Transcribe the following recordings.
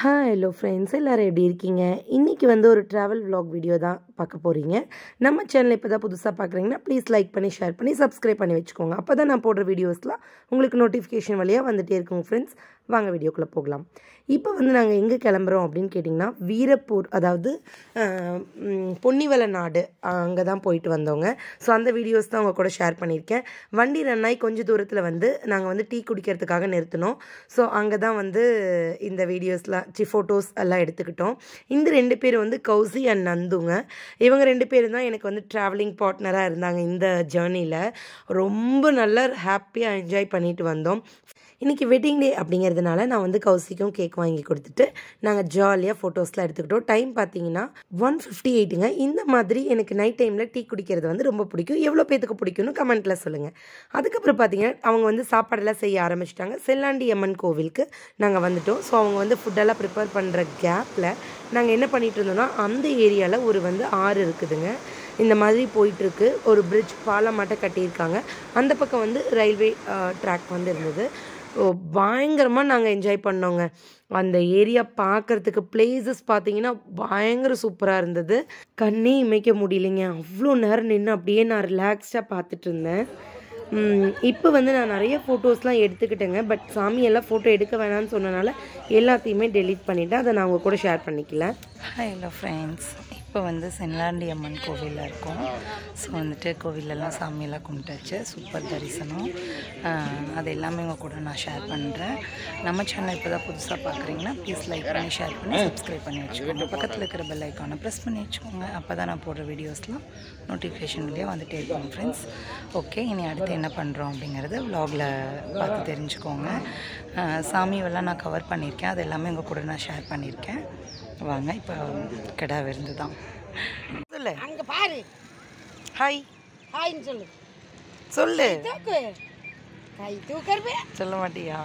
hi hello friends எல்லோரும் எப்படி இருக்கீங்க இன்றைக்கி வந்து ஒரு ட்ராவல் vlog வீடியோ தான் பார்க்க போகிறீங்க நம்ம சேனல் இப்போ தான் புதுசாக பார்க்குறீங்கன்னா ப்ளீஸ் லைக் பண்ணி ஷேர் பண்ணி சப்ஸ்கிரைப் பண்ணி வச்சுக்கோங்க அப்போ தான் நான் போடுற வீடியோஸ்லாம் உங்களுக்கு நோட்டிஃபிகேஷன் வழியாக வந்துகிட்டே இருக்குங்க ஃப்ரெண்ட்ஸ் வாங்க வீடியோக்குள்ளே போகலாம் இப்போ வந்து நாங்கள் எங்கே கிளம்புறோம் அப்படின்னு கேட்டிங்கன்னா வீரப்பூர் அதாவது ஆஹ், ம், பொன்னிவள நாடு அங்கே தான் போயிட்டு வந்தோங்க ஸோ அந்த வீடியோஸ் தான் உங்கள் கூட ஷேர் பண்ணியிருக்கேன் வண்டி ரன் ஆகி கொஞ்சம் தூரத்தில் வந்து நாங்கள் வந்து டீ குடிக்கிறதுக்காக நிறுத்தினோம் ஸோ அங்கே தான் வந்து இந்த வீடியோஸ்லாம் சி ஃபோட்டோஸ் எல்லாம் எடுத்துக்கிட்டோம் இந்த ரெண்டு பேர் வந்து கௌசி அண்ட் நந்துங்க இவங்க ரெண்டு பேரும் தான் எனக்கு வந்து ட்ராவலிங் பார்ட்னராக இருந்தாங்க இந்த ஜேர்னியில் ரொம்ப நல்லா ஹாப்பியாக என்ஜாய் பண்ணிட்டு வந்தோம் இன்றைக்கி வெட்டிங் டே அப்படிங்கிறதுனால நான் வந்து கௌசிக்கும் கேக் வாங்கி கொடுத்துட்டு நாங்கள் ஜாலியாக ஃபோட்டோஸ்லாம் எடுத்துக்கிட்டோம் டைம் பார்த்தீங்கன்னா ஒன் ஃபிஃப்டி எயிட்டுங்க இந்த மாதிரி எனக்கு நைட் டைமில் டீ குடிக்கிறது வந்து ரொம்ப பிடிக்கும் எவ்வளோ பேத்துக்கு பிடிக்கும்னு கமெண்ட்டில் சொல்லுங்கள் அதுக்கப்புறம் பார்த்தீங்கன்னா அவங்க வந்து சாப்பாடெல்லாம் செய்ய ஆரம்பிச்சிட்டாங்க செல்லாண்டி அம்மன் கோவிலுக்கு நாங்கள் வந்துட்டோம் ஸோ அவங்க வந்து ஃபுட்டெல்லாம் ப்ரிப்பேர் பண்ணுற கேப்பில் நாங்கள் என்ன பண்ணிட்டு இருந்தோம்னா அந்த ஏரியாவில் ஒரு வந்து ஆறு இருக்குதுங்க இந்த மாதிரி போயிட்டுருக்கு ஒரு பிரிட்ஜ் பாலம் மட்டும் கட்டியிருக்காங்க அந்த பக்கம் வந்து ரயில்வே ட்ராக் வந்து இருந்தது ஓ பயங்கரமாக நாங்கள் என்ஜாய் பண்ணோங்க அந்த ஏரியா பார்க்குறதுக்கு பிளேசஸ் பார்த்தீங்கன்னா பயங்கர சூப்பராக இருந்தது கண்ணே இமைக்க முடியலைங்க அவ்வளோ நேரம் நின்று அப்படியே நான் ரிலாக்ஸ்டாக பார்த்துட்டு இருந்தேன் இப்போ வந்து நான் நிறைய ஃபோட்டோஸ்லாம் எடுத்துக்கிட்டேங்க பட் சாமியெல்லாம் ஃபோட்டோ எடுக்க வேணாம்னு சொன்னனால எல்லாத்தையுமே டெலீட் பண்ணிவிட்டேன் அதை நான் உங்கள் கூட ஷேர் பண்ணிக்கல ஹாய் ஹலோ ஃப்ரெண்ட்ஸ் இப்போ வந்து சென்லாண்டி அம்மன் கோவிலில் இருக்கோம் ஸோ வந்துட்டு கோவிலெல்லாம் சாமியெல்லாம் கும்பிட்டாச்சு சூப்பர் தரிசனம் ஆஹ் அது எல்லாமே உங்கள் கூட நான் ஷேர் பண்ணுறேன் நம்ம சேனல் இப்போ தான் புதுசாக பார்க்குறீங்கன்னா ப்ளீஸ் லைக் பண்ணி ஷேர் பண்ணி சப்ஸ்கிரைப் பண்ணி வச்சுக்கோங்க பக்கத்தில் இருக்கிற பெல் ஐக்கானை ப்ரெஸ் பண்ணி வச்சுக்கோங்க அப்போ தான் நான் போடுற வீடியோஸ்லாம் நோட்டிஃபிகேஷன் வழியாக வந்துட்டே இருக்கும் ஃப்ரெண்ட்ஸ் ஓகே இனி அடுத்து என்ன பண்ணுறோம் அப்படிங்கிறத vlogல பார்த்து தெரிஞ்சுக்கோங்க ஆஹ் சாமியெல்லாம் நான் கவர் பண்ணியிருக்கேன் அது எல்லாமே உங்கள் கூட நான் ஷேர் பண்ணியிருக்கேன் வாங்க இப்போ கிடா விருந்து தான் சொல்லு அங்க பாரு ஹாய் ஹாய்ன்னு சொல்லு சொல்லு தூக்கு கை தூக்கறவே சொல்ல மாட்டியா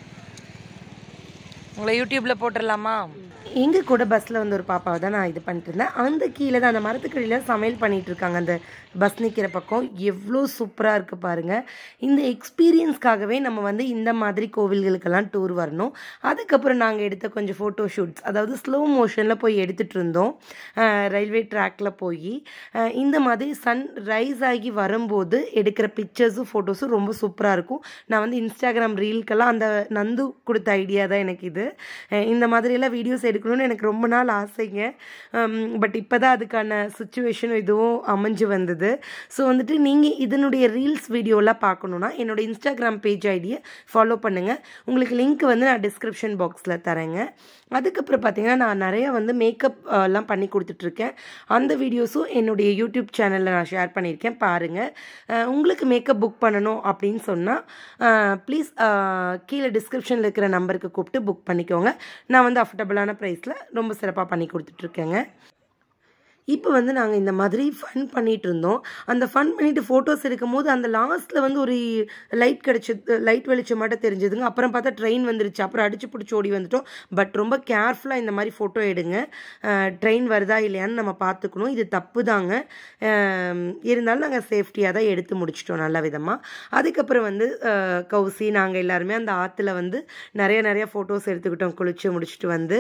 உங்களை யூடியூப்பில் போட்டுடலாமா எங்கள் கூட பஸ்ஸில் வந்து ஒரு பாப்பாவை தான் நான் இது பண்ணிட்டு இருந்தேன் அந்த கீழே தான் அந்த மரத்துக்கடியில் சமையல் பண்ணிட்டு இருக்காங்க அந்த பஸ் நிற்கிற பக்கம் எவ்வளோ சூப்பராக இருக்குது பாருங்கள் இந்த எக்ஸ்பீரியன்ஸ்க்காகவே நம்ம வந்து இந்த மாதிரி கோவில்களுக்கெல்லாம் டூர் வரணும் அதுக்கப்புறம் நாங்கள் எடுத்த கொஞ்சம் ஃபோட்டோ ஷூட்ஸ் அதாவது ஸ்லோ மோஷனில் போய் எடுத்துகிட்டு இருந்தோம் ரயில்வே ட்ராக்கில் போய் அஹ் இந்த மாதிரி சன் ரைஸ் ஆகி வரும்போது எடுக்கிற பிக்சர்ஸும் ஃபோட்டோஸும் ரொம்ப சூப்பராக இருக்கும் நான் வந்து இன்ஸ்டாகிராம் ரீல்க்கெல்லாம் அந்த நந்து கொடுத்த ஐடியா தான் எனக்கு இது அஹ் இந்த மாதிரியெல்லாம் வீடியோஸ் எடுக்கணும்னு எனக்கு ரொம்ப நாள் ஆசைங்க பட் இப்போ தான் அதுக்கான சுச்சுவேஷன் இதுவும் அமைஞ்சு வந்தது ஸோ வந்துட்டு நீங்கள் இதனுடைய ரீல்ஸ் வீடியோலாம் பார்க்கணுன்னா என்னோட இன்ஸ்டாகிராம் பேஜ் ஐடியை ஃபாலோ பண்ணுங்கள் உங்களுக்கு லிங்க் வந்து நான் டிஸ்கிரிப்ஷன் பாக்ஸில் தரேங்க அதுக்கப்புறம் பார்த்தீங்கன்னா நான் நிறைய வந்து மேக்கப் எல்லாம் பண்ணி கொடுத்துட்ருக்கேன் அந்த வீடியோஸும் என்னுடைய யூடியூப் சேனலில் நான் ஷேர் பண்ணியிருக்கேன் பாருங்கள் அஹ் உங்களுக்கு மேக்கப் புக் பண்ணணும் அப்படின்னு சொன்னால் ப்ளீஸ் கீழே டிஸ்கிரிப்ஷனில் இருக்கிற நம்பருக்கு கூப்பிட்டு புக் பண்ணிக்கோங்க நான் வந்து அஃபர்டபுளான ப்ரைஸில் ரொம்ப சிறப்பாக பண்ணி கொடுத்துட்ருக்கேங்க இப்போ வந்து நாங்கள் இந்த மாதிரி ஃபன் பண்ணிட்டு இருந்தோம் அந்த ஃபன் பண்ணிட்டு ஃபோட்டோஸ் எடுக்கும் போது அந்த லாஸ்ட்டில் வந்து ஒரு லைட் கிடச்சது லைட் வெளிச்சம் மட்டும் தெரிஞ்சதுங்க அப்புறம் பார்த்தா ட்ரெயின் வந்துருச்சு அப்புறம் அடிச்சு பிடிச்சி ஓடி வந்துட்டோம் பட் ரொம்ப கேர்ஃபுல்லாக இந்த மாதிரி ஃபோட்டோ எடுங்க ட்ரெயின் வருதா இல்லையான்னு நம்ம பார்த்துக்கணும் இது தப்பு தாங்க அஹ் இருந்தாலும் நாங்கள் சேஃப்டியாக தான் எடுத்து முடிச்சிட்டோம் நல்ல விதமாக அதுக்கப்புறம் வந்து அஹ் கௌசி நாங்கள் எல்லாருமே அந்த ஆற்றுல வந்து நிறைய நிறைய ஃபோட்டோஸ் எடுத்துக்கிட்டோம் குளிச்சு முடிச்சுட்டு வந்து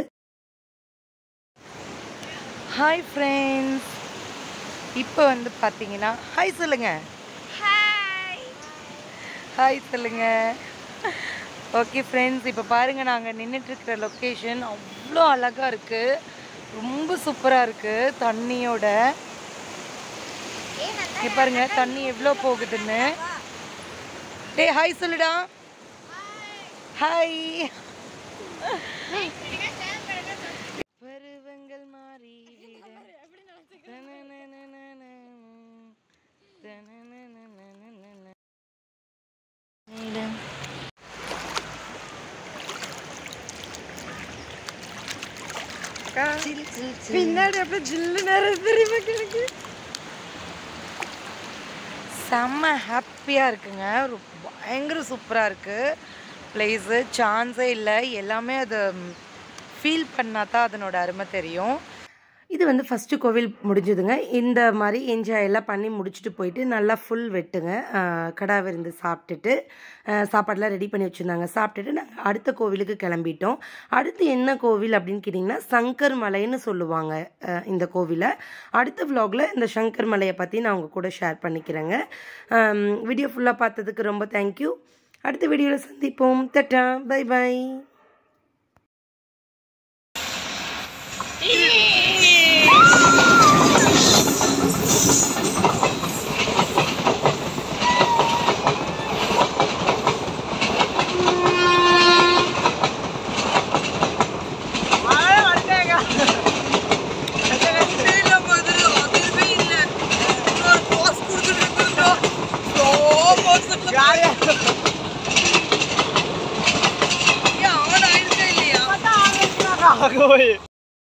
ஹாய் ஃப்ரெண்ட்ஸ் இப்போ வந்து பார்த்தீங்கன்னா ஹாய் சொல்லுங்க ஹாய் சொல்லுங்க ஓகே ஃப்ரெண்ட்ஸ் இப்போ பாருங்கள் நாங்கள் நின்றுட்டுருக்கிற லொக்கேஷன் அவ்வளோ அழகாக இருக்குது ரொம்ப சூப்பராக இருக்குது தண்ணியோட இங்கே பாருங்க தண்ணி எவ்வளோ போகுதுன்னு டேய் ஹாய் சொல்லுடா ஹாய் பருவங்கள் மாறி பின்னாடி அப்படியே ஜில்லு நேரம் தெரியுமா கிழக்கு செம்ம ஹாப்பியாக இருக்குங்க ஒரு பயங்கர சூப்பராக இருக்குது பிளேஸு சான்ஸே இல்லை எல்லாமே அது ஃபீல் பண்ணால் தான் அதனோட அருமை தெரியும் இது வந்து ஃபஸ்ட்டு கோவில் முடிஞ்சுதுங்க இந்த மாதிரி என்ஜாய் எல்லாம் பண்ணி முடிச்சுட்டு போயிட்டு நல்லா ஃபுல் வெட்டுங்க ஆஹ் கடா விருந்து சாப்பிட்டுட்டு ஆஹ் சாப்பாடெல்லாம் ரெடி பண்ணி வச்சுருந்தாங்க சாப்பிட்டுட்டு நாங்கள் அடுத்த கோவிலுக்கு கிளம்பிட்டோம் அடுத்து என்ன கோவில் அப்படின்னு கேட்டிங்கன்னா சங்கர் மலைன்னு சொல்லுவாங்க ஆஹ் இந்த கோவிலை அடுத்த vlogல இந்த சங்கர் மலையை பற்றி நான் உங்கள் கூட ஷேர் பண்ணிக்கிறேங்க வீடியோ ஃபுல்லாக பார்த்ததுக்கு ரொம்ப தேங்க்யூ அடுத்த வீடியோவில் சந்திப்போம் தட்டா பை பை